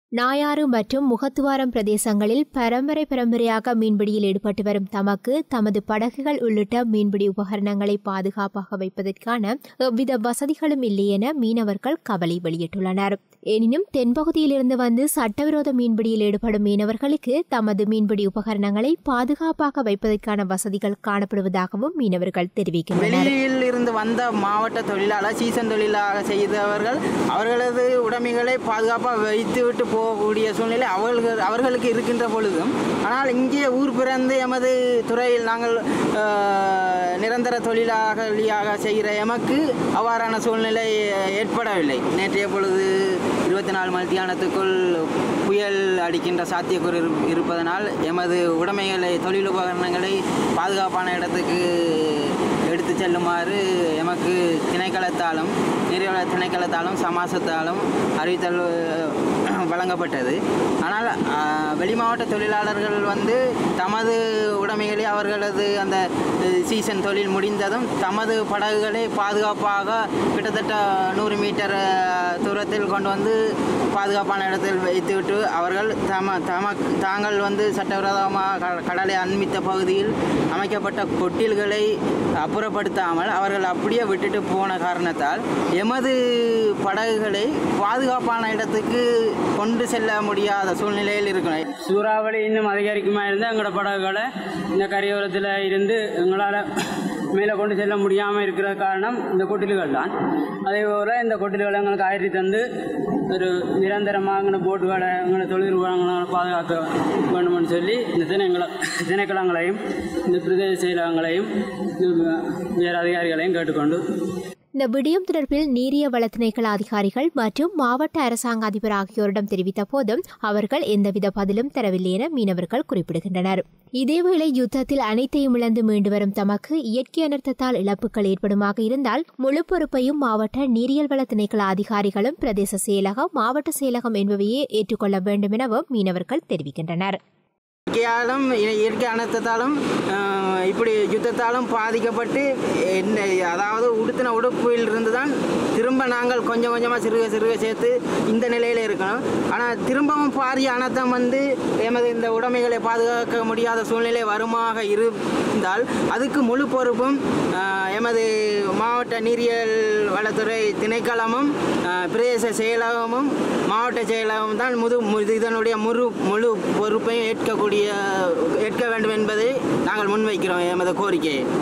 நாயாறு மற்றும் முகத்துவாரம் பிரதேசங்களில் பரம்பரை பரம்பரையாக மீன்பிடியில் ஈடுபட்டு வரும் தமக்கு தமது படகுகள் உள்ளிட்ட மீன்பிடி உபகரணங்களை பாதுகாப்பாக வைப்பதற்கான எவ்வித வசதிகளும் இல்லை என மீனவர்கள் கவலை வெளியிட்டுள்ளனர் எனினும் தென்பகுதியிலிருந்து வந்து சட்டவிரோத மீன்பிடியில் ஈடுபடும் மீனவர்களுக்கு தமது மீன்பிடி உபகரணங்களை பாதுகாப்பாக வைப்பதற்கான வசதிகள் காணப்படுவதாகவும் மீனவர்கள் தெரிவிக்கின்றனர் வெளியில் இருந்து வந்த மாவட்ட தொழிலாளர் சீசன் தொழிலாக செய்தவர்கள் அவர்களது உடைமைகளை பாதுகாப்பாக வைத்துவிட்டு போகக்கூடிய சூழ்நிலை அவர்கள் அவர்களுக்கு இருக்கின்ற பொழுதும் ஆனால் இங்கே ஊர் பிறந்து எமது துறையில் நாங்கள் ஆஹ், நிரந்தர தொழிலாளியாக செய்கிற எமக்கு அவ்வாறான சூழ்நிலை ஏற்படவில்லை நேற்றைய பொழுது இருபத்தி நாலு மத்தியானத்துக்குள் புயல் அடிக்கின்ற சாத்தியக்கூறு இரு- இருப்பதனால் எமது உடைமைகளை தொழில் உபகரணங்களை பாதுகாப்பான இடத்துக்கு எடுத்து செல்லுமாறு எமக்கு திணைக்களத்தாலும் நீர்வள திணைக்களத்தாலும் சமாசத்தாலும் அறிவித்தல் அஹ், வழங்கப்பட்டது ஆனால் அஹ், வெளி மாவட்ட தொழிலாளர்கள் வந்து தமது உடைமைகளை அவர்களது அந்த அஹ், சீசன் தொழில் முடிந்ததும் தமது படகுகளை பாதுகாப்பாக கிட்டத்தட்ட நூறு மீட்டர் அஹ், தூரத்தில் கொண்டு வந்து பாதுகாப்பான இடத்தில் வைத்துவிட்டு அவர்கள் தம தமக்கு தாங்கள் வந்து சட்டவிரோதமாக க- கடலை அண்மித்த பகுதியில் அமைக்கப்பட்ட கொட்டில்களை அப்புறப்படுத்தாமல் அவர்கள் அப்படியே விட்டுட்டு போன காரணத்தால் எமது படகுகளை பாதுகாப்பான இடத்துக்கு கொண்டு செல்ல முடியாத சூழ்நிலையில் இருக்கிறோம் சூறாவளி இன்னும் அதிகரிக்குமா இருந்தால் எங்களோட படகுகளை இந்த கரையோரத்தில் இருந்து எங்களால் மேலே கொண்டு செல்ல முடியாமல் இருக்கிற காரணம் இந்த கொட்டில்கள் தான் அதே போல் இந்த கொட்டில்களை எங்களுக்கு ஆயிரத்தி தந்து ஒரு நிரந்தரமாக இந்த போட்டுகளை எங்களை தொழில் நிறுவனங்களை பாதுகாக்க வேண்டும்னு சொல்லி இந்த திணைங்கள திணைக்களங்களையும் இந்த பிரதேச செயலகங்களையும் இந்த வேறு அதிகாரிகளையும் கேட்டுக்கொண்டு இந்த விடயம் தொடர்பில் நீரிய வள திணைக்கள அதிகாரிகள் மற்றும் மாவட்ட அரசாங்க அதிபர் ஆகியோரிடம் தெரிவித்த போதும் அவர்கள் எந்தவித பதிலும் தரவில்லை என மீனவர்கள் குறிப்பிடுகின்றனர் இதேவேளை யுத்தத்தில் அனைத்தையும் இழந்து மீண்டு வரும் தமக்கு இயற்கை அனர்த்தத்தால் இழப்புகள் ஏற்படுமாக இருந்தால் முழு பொறுப்பையும் மாவட்ட நீரியல் வள திணைக்கள அதிகாரிகளும் பிரதேச செயலகம் மாவட்ட செயலகம் என்பவையே ஏற்றுக்கொள்ள வேண்டும் எனவும் மீனவர்கள் தெரிவிக்கின்றனர் இயற்கையாலும் இ- இயற்கை அனர்த்தத்தாலும் ஆஹ், இப்படி யுத்தத்தாலும் பாதிக்கப்பட்டு என்ன அதாவது உடுத்தின உடுப்பில் இருந்து தான் திரும்ப நாங்கள் கொஞ்சம் கொஞ்சமாக சிறுக சிறுக சேர்த்து இந்த நிலையில் இருக்கணும் ஆனால் திரும்பவும் பாரிய அனர்த்தம் வந்து எமது இந்த உடைமைகளை பாதுகாக்க முடியாத சூழ்நிலை வருமாக இருந்தால் அதுக்கு முழு பொறுப்பும் ஆஹ், எமது மாவட்ட நீரியல் வளத்துறை திணைக்களமும் ஆஹ், பிரதேச செயலகமும் மாவட்ட செயலகம் தான் முது மு- இதனுடைய முழு முழு பொறுப்பையும் ஏற்கக்கூடிய ஏற்க வேண்டும் என்பதை நாங்கள் முன்வைக்கிறோம் எமது கோரிக்கையை